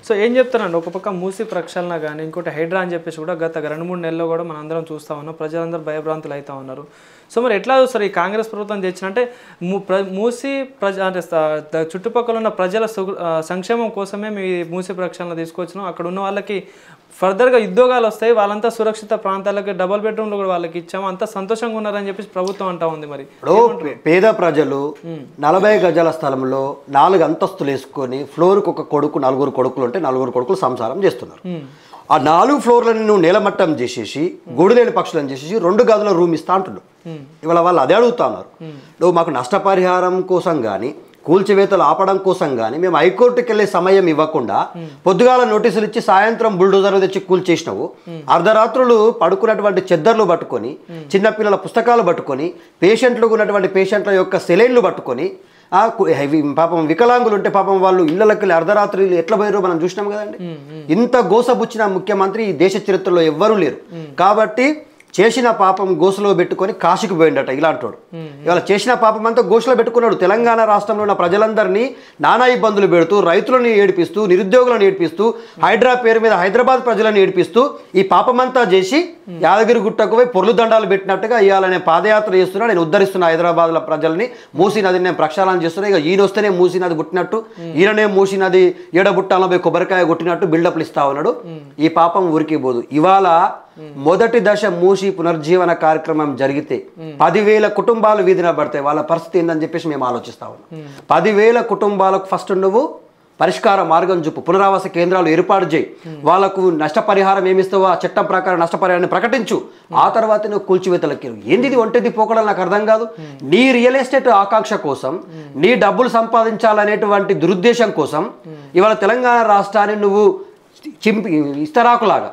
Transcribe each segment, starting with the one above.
So ఏం చెప్తానండి ఒక పక్క మూసి ప్రక్షాళన కానీ ఇంకోటి హైడ్రా అని చెప్పేసి కూడా గత రెండు మూడు నెలల్లో కూడా మనం అందరం చూస్తా ఉన్నాం ప్రజలందరూ భయభ్రాంతులు అవుతా ఉన్నారు సో మరి ఎట్లా చూస్తారు ఈ కాంగ్రెస్ ప్రభుత్వం తెచ్చిన అంటే ము- ప్ర- మూసి ప్రజ అంటే స- ద- చుట్టుపక్కల ఉన్న ప్రజల సు- ఆ, సంక్షేమం కోసమే మీ మూసి ప్రక్షాళన తీసుకొచ్చినాం అక్కడ ఉన్న వాళ్ళకి ఫర్దర్గా ఉద్యోగాలు వస్తాయి వాళ్ళంతా సురక్షిత ప్రాంతాలకి డబుల్ బెడ్రూమ్లు కూడా వాళ్ళకి ఇచ్చాము అంతా సంతోషంగా ఉన్నారని చెప్పేసి ప్రభుత్వం అంటా ఉంది మరి ఇప్పుడు పే- పేద ప్రజలు నలభై గజాల స్థలంలో నాలుగు అంతస్తులు వేసుకొని ఫ్లోర్కి ఒక కొడుకు నలుగురు కొడుకులు ఉంటే నలుగురు కొడుకులు సంసారం చేస్తున్నారు ఆ నాలుగు ఫ్లోర్లను నువ్వు నేలమట్టం చేసేసి గొడులేని పక్షులను చేసేసి రెండు గదుల రూమ్ ఇస్తా అంటున్నాడు ఇవాళ వాళ్ళు అదే అడుగుతా ఉన్నారు నువ్వు మాకు నష్టపరిహారం కోసం కానీ కూల్చివేతలు ఆపడం కోసం కానీ మేము హైకోర్టుకి వెళ్ళే సమయం ఇవ్వకుండా పొద్దుగాల నోటీసులు ఇచ్చి సాయంత్రం బుల్డోజర్ తెచ్చి కూల్చేసినావు అర్ధరాత్రులు పడుకున్నటువంటి చెద్దర్లు పట్టుకొని చిన్నపిల్లల పుస్తకాలు పట్టుకొని పేషెంట్లు ఉన్నటువంటి పేషెంట్ల యొక్క సెలైన్లు పట్టుకొని ఆ కు- హెవీ పాపం వికలాంగులు ఉంటే పాపం వాళ్ళు ఇళ్ళకి వెళ్ళి అర్ధరాత్రులు ఎట్లా పోయారో మనం చూసినాం కదండి ఇంత గోసబుచ్చిన ముఖ్యమంత్రి ఈ దేశ చరిత్రలో ఎవ్వరూ లేరు కాబట్టి చేసిన పాపం గోసులో పెట్టుకొని కాశీకి పోయిండట ఇలాంటోడు ఇవాళ చేసిన పాపం అంతా గోసులో పెట్టుకున్నాడు తెలంగాణ రాష్ట్రంలో ఉన్న ప్రజలందరినీ నానా ఇబ్బందులు పెడుతూ రైతులను ఏడిపిస్తూ నిరుద్యోగులను ఏడిపిస్తూ హైడ్రా పేరు మీద హైదరాబాద్ ప్రజలను ఏడిపిస్తూ ఈ పాపమంతా చేసి యాదగిరి గుట్టకు పోయి పొర్లు దండాలు పెట్టినట్టుగా ఇవాళ నేను పాదయాత్ర చేస్తున్నా నేను ఉద్ధరిస్తున్నా హైదరాబాద్ల ప్రజల్ని మూసీ నదిని నేను ప్రక్షాళన చేస్తున్నా ఇక ఈయన వస్తేనే మూసీ నది పుట్టినట్టు ఈయననే మూసీ నది ఏడబుట్టాలో పోయి కొబ్బరికాయ కొట్టినట్టు బిల్డప్లు ఇస్తా ఉన్నాడు ఈ పాపం ఊరికి పోదు ఇవాళ మొదటి దశ మూసి పునర్జీవన కార్యక్రమం జరిగితే పదివేల కుటుంబాలు వీధిన పడతాయి వాళ్ళ పరిస్థితి ఏందని చెప్పేసి మేము ఆలోచిస్తా ఉన్నాం పదివేల కుటుంబాలకు ఫస్ట్ నువ్వు పరిష్కార మార్గం చూపు పునరావాస కేంద్రాలు ఏర్పాటు చేయి వాళ్ళకు నష్టపరిహారం ఏమిస్తావో ఆ చట్టం ప్రకారం నష్టపరిహారాన్ని ప్రకటించు ఆ తర్వాత నువ్వు కూల్చివేతలకి ఏంది ఇది ఒంటిది పోకడం నాకు అర్థం కాదు నీ రియల్ ఎస్టేట్ ఆకాంక్ష కోసం నీ డబ్బులు సంపాదించాలనేటువంటి దురుద్దేశం కోసం ఇవాళ తెలంగాణ రాష్ట్రాన్ని నువ్వు చింపి ఇస్తరాకులాగా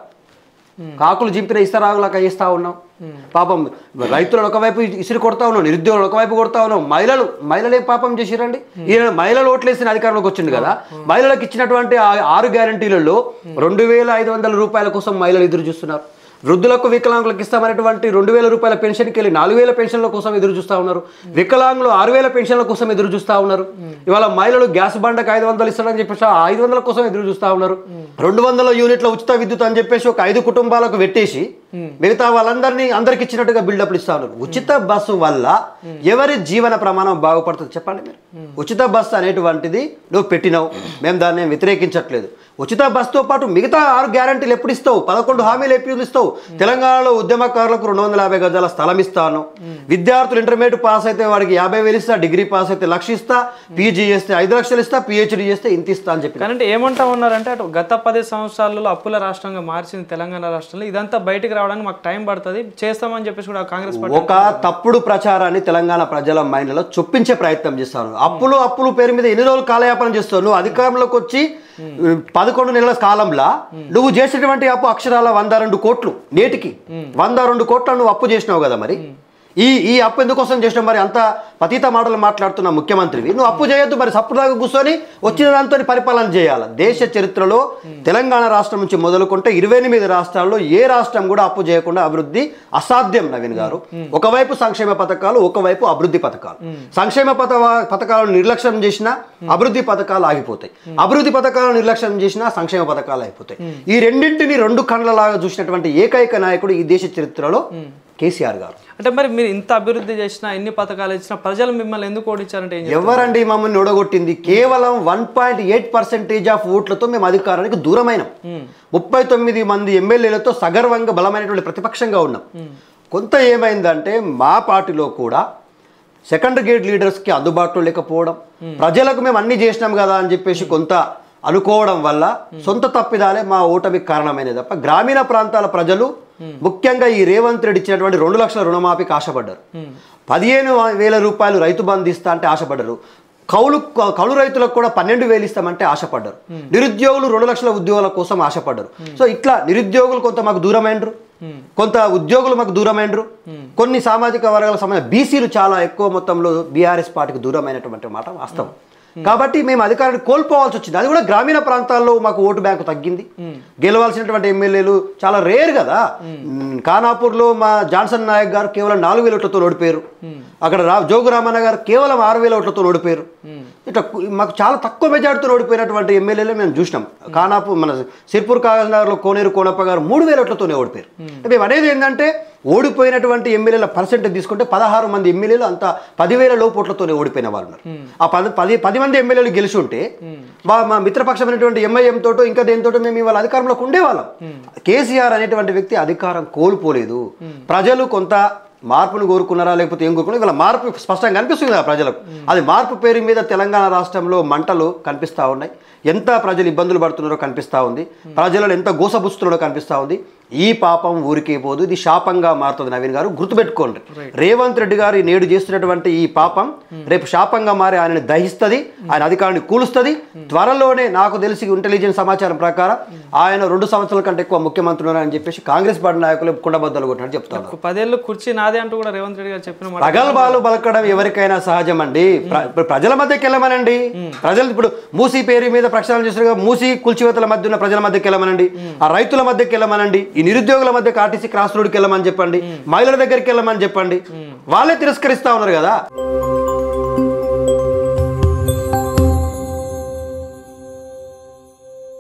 కాకులు చింపిన ఇస్తరాకులాగా చేస్తా ఉన్నావు పాపం రైతులను ఒకవైపు ఇసిరి కొడతా ఉన్నావు నిరుద్యోగులు ఒకవైపు కొడతా ఉన్నావు మహిళలు మహిళలు ఏం పాపం చేసిరండి ఈయన మహిళలు ఓట్లేసిన అధికారంలోకి వచ్చింది కదా మహిళలకు ఇచ్చినటువంటి ఆ ఆరు గ్యారంటీలలో రెండు వేల ఐదు వందల రూపాయల కోసం మహిళలు ఎదురు చూస్తున్నారు వృద్ధులకు వికలాంగులకు ఇస్తామనేటువంటి రెండు వేల రూపాయల పెన్షన్కి వెళ్ళి నాలుగు వేల పెన్షన్ల కోసం ఎదురు చూస్తూ ఉన్నారు వికలాంగులు ఆరు వేల పెన్షన్ల కోసం ఎదురు చూస్తూ ఉన్నారు ఇవాళ మహిళలు గ్యాస్ బండకు ఐదు వందలు ఇస్తారని చెప్పేసి ఆ ఐదు వందల కోసం ఎదురు చూస్తూ ఉన్నారు రెండు వందల యూనిట్ల ఉచిత విద్యుత్ అని చెప్పేసి ఒక ఐదు కుటుంబాలకు పెట్టేసి మిగతా వాళ్ళందరినీ అందరికి ఇచ్చినట్టుగా బిల్డప్లు ఇస్తా ఉన్నారు ఉచిత బస్సు వల్ల ఎవరి జీవన ప్రమాణం బాగుపడుతుంది చెప్పండి మీరు ఉచిత బస్సు అనేటువంటిది నువ్వు పెట్టినావు మేము దాన్ని ఏం వ్యతిరేకించట్లేదు ఉచిత బస్సుతో పాటు మిగతా ఆరు గ్యారంటీలు ఎప్పుడు ఇస్తావు పదకొండు హామీలు ఎప్పుడు ఇస్తావు తెలంగాణలో ఉద్యమకారులకు రెండు వందల యాభై గజాల స్థలం ఇస్తాను విద్యార్థులు ఇంటర్మీడియట్ పాస్ అయితే వాడికి యాభై వేలు ఇస్తా డిగ్రీ పాస్ అయితే లక్ష ఇస్తా పీజీ చేస్తే ఐదు లక్షలు ఇస్తా పిహెచ్డీ చేస్తే ఇంత ఇస్తా అని చెప్పి కానీ అంటే ఏమంటా ఉన్నారంటే అటు గత పది సంవత్సరాలలో అప్పుల రాష్ట్రంగా మార్చింది తెలంగాణ రాష్ట్రంలో ఇదంతా బయటికి రావడానికి మాకు టైం పడుతుంది చేస్తామని చెప్పేసి కూడా కాంగ్రెస్ పార్టీ ఒక తప్పుడు ప్రచారాన్ని తెలంగాణ ప్రజల మైండ్లో చొప్పించే ప్రయత్నం చేస్తాను అప్పులు అప్పులు పేరు మీద ఎన్ని రోజులు కాలయాపన చేస్తావు నువ్వు అధికారంలోకి వచ్చి పదకొండు నెలల కాలంలో నువ్వు చేసేటువంటి అప్పు అక్షరాల వంద రెండు కోట్లు నేటికి వంద రెండు కోట్ల నువ్వు అప్పు చేసినావు కదా మరి ఈ ఈ అప్పు ఎందుకోసం చేసినావు మరి అంత పతీత మాటలు మాట్లాడుతున్న ముఖ్యమంత్రివి నువ్వు అప్పు చేయొద్దు మరి సప్పుడుదాకా కూర్చొని వచ్చిన దాంతో పరిపాలన చేయాలి దేశ చరిత్రలో తెలంగాణ రాష్ట్రం నుంచి మొదలుకుంటే ఇరవై ఎనిమిది రాష్ట్రాల్లో ఏ రాష్ట్రం కూడా అప్పు చేయకుండా అభివృద్ధి అసాధ్యం నవీన్ గారు ఒకవైపు సంక్షేమ పథకాలు ఒకవైపు అభివృద్ధి పథకాలు సంక్షేమ పథ పథకాలను నిర్లక్ష్యం చేసినా అభివృద్ధి పథకాలు ఆగిపోతాయి అభివృద్ధి పథకాలను నిర్లక్ష్యం చేసినా సంక్షేమ పథకాలు అయిపోతాయి ఈ రెండింటిని రెండు కండ్లలాగా చూసినటువంటి ఏకైక నాయకుడు ఈ దేశ చరిత్రలో కేసీఆర్ గారు అంటే మరి మీరు ఇంత అభివృద్ధి చేసినా ఎన్ని పథకాలు ఇచ్చినా ప్రజలు మిమ్మల్ని ఎందుకు ఓడించారంటే ఏం చెప్తారు? ఎవరండి మమ్మల్ని ఒడగొట్టింది కేవలం one point eight percentage of ఓట్లతో మేము అధికారానికి దూరమైనాం ముప్పై తొమ్మిది మంది ఎమ్మెల్యేలతో సగర్వంగా బలమైనటువంటి ప్రతిపక్షంగా ఉన్నాం కొంత ఏమైందంటే మా పార్టీలో కూడా సెకండ్ గ్రేడ్ లీడర్స్కి అందుబాటులో లేకపోవడం ప్రజలకు మేము అన్ని చేసినాం కదా అని చెప్పేసి కొంత అనుకోవడం వల్ల సొంత తప్పిదాలే మా ఓటమికి కారణమైనది తప్ప గ్రామీణ ప్రాంతాల ప్రజలు ముఖ్యంగా ఈ రేవంత్ రెడ్డి ఇచ్చినటువంటి రెండు లక్షల రుణమాఫీకి ఆశపడ్డారు పదిహేను వేల రూపాయలు రైతు బంధు ఇస్తా అంటే ఆశపడ్డారు కౌలు కౌలు రైతులకు కూడా పన్నెండు వేలు ఇస్తామంటే ఆశపడ్డారు నిరుద్యోగులు రెండు లక్షల ఉద్యోగాల కోసం ఆశపడ్డారు సో ఇట్లా నిరుద్యోగులు కొంత మాకు దూరమైనరు కొంత ఉద్యోగులు మాకు దూరమైనరు కొన్ని సామాజిక వర్గాల సమయం బీసీలు చాలా ఎక్కువ మొత్తంలో బీఆర్ఎస్ పార్టీకి దూరమైనటువంటి మాట వాస్తవం కాబట్టి మేము అధికారాన్ని కోల్పోవాల్సి వచ్చింది అది కూడా గ్రామీణ ప్రాంతాల్లో మాకు ఓటు బ్యాంకు తగ్గింది గెలవాల్సినటువంటి ఎమ్మెల్యేలు చాలా రేర్ కదా మ్, ఖానాపూర్లో మా జాన్సన్ నాయక్ గారు కేవలం నాలుగు వేల ఓట్లతో ఓడిపోయారు అక్కడ రా జోగు రామన్న గారు కేవలం ఆరు వేల ఓట్లతో ఓడిపోయారు ఇట్లా కు- మాకు చాలా తక్కువ మెజార్టీతో ఓడిపోయినటువంటి ఎమ్మెల్యేలు మేము చూసినాం కానాపు మన సిర్పూర్ కాగజ్నగర్లో కోనేరు కోనప్ప గారు మూడు వేల ఓట్లతోనే ఓడిపోయారు మేము అనేది ఏంటంటే ఓడిపోయినటువంటి ఎమ్మెల్యేల పర్సెంటేజ్ తీసుకుంటే పదహారు మంది ఎమ్మెల్యేలు అంత పదివేల లోపు ఓట్లతోనే ఓడిపోయిన వాళ్ళు ఉన్నారు ఆ పది పది పది మంది ఎమ్మెల్యేలు గెలిచి ఉంటే మా మా మిత్రపక్షమైనటువంటి ఎంఐఎం తోటో ఇంకా దేనితోటో మేము ఇవాళ అధికారంలోకి ఉండేవాళ్ళం కేసీఆర్ అనేటువంటి వ్యక్తి అధికారం కోల్పోలేదు ప్రజలు కొంత మార్పును కోరుకున్నారా లేకపోతే ఏం కోరుకున్నారు ఇవాళ మార్పు స్పష్టంగా కనిపిస్తుంది కదా ప్రజలకు అది మార్పు పేరు మీద తెలంగాణ రాష్ట్రంలో మంటలు కనిపిస్తూ ఉన్నాయి ఎంత ప్రజలు ఇబ్బందులు పడుతున్నారో కనిపిస్తూ ఉంది ప్రజలను ఎంత గోసబుస్తున్నారో కనిపిస్తూ ఉంది ఈ పాపం ఊరికే పోదు ఇది శాపంగా మారుతుంది నవీన్ గారు గుర్తుపెట్టుకోండి రేవంత్ రెడ్డి గారు ఈ నేడు చేస్తున్నటువంటి ఈ పాపం రేపు శాపంగా మారి ఆయనని దహిస్తుంది ఆయన అధికారాన్ని కూలుస్తుంది త్వరలోనే నాకు తెలిసి ఇంటెలిజెన్స్ సమాచారం ప్రకారం ఆయన రెండు సంవత్సరాల కంటే ఎక్కువ ముఖ్యమంత్రి ఉన్నారని చెప్పేసి కాంగ్రెస్ పార్టీ నాయకులు కుండబద్దలు కొట్టినట్టు చెప్తాను పదేళ్ళు కుర్చీ నాదే అంటూ కూడా రేవంత్ రెడ్డి గారు చెప్పిన మాట ప్రగల్భాలు పలకడం ఎవరికైనా సహజం అండి ప్ర- ఇప్పుడు ప్రజల మధ్యకి వెళ్ళమనండి ప్రజలు ఇప్పుడు మూసీ పేరు మీద ప్రక్షాళన చేస్తారు కదా, మూసీ కుల్చివేతల మధ్య ఉన్న ప్రజల మధ్యకి వెళ్ళమనండి ఆ రైతుల మధ్యకి వెళ్ళమనండి ఈ నిరుద్యోగుల మధ్యకి ఆర్టీసీ క్రాస్ రోడ్కి వెళ్ళమని చెప్పండి మహిళల దగ్గరికి వెళ్ళమని చెప్పండి వాళ్ళే తిరస్కరిస్తా ఉన్నారు కదా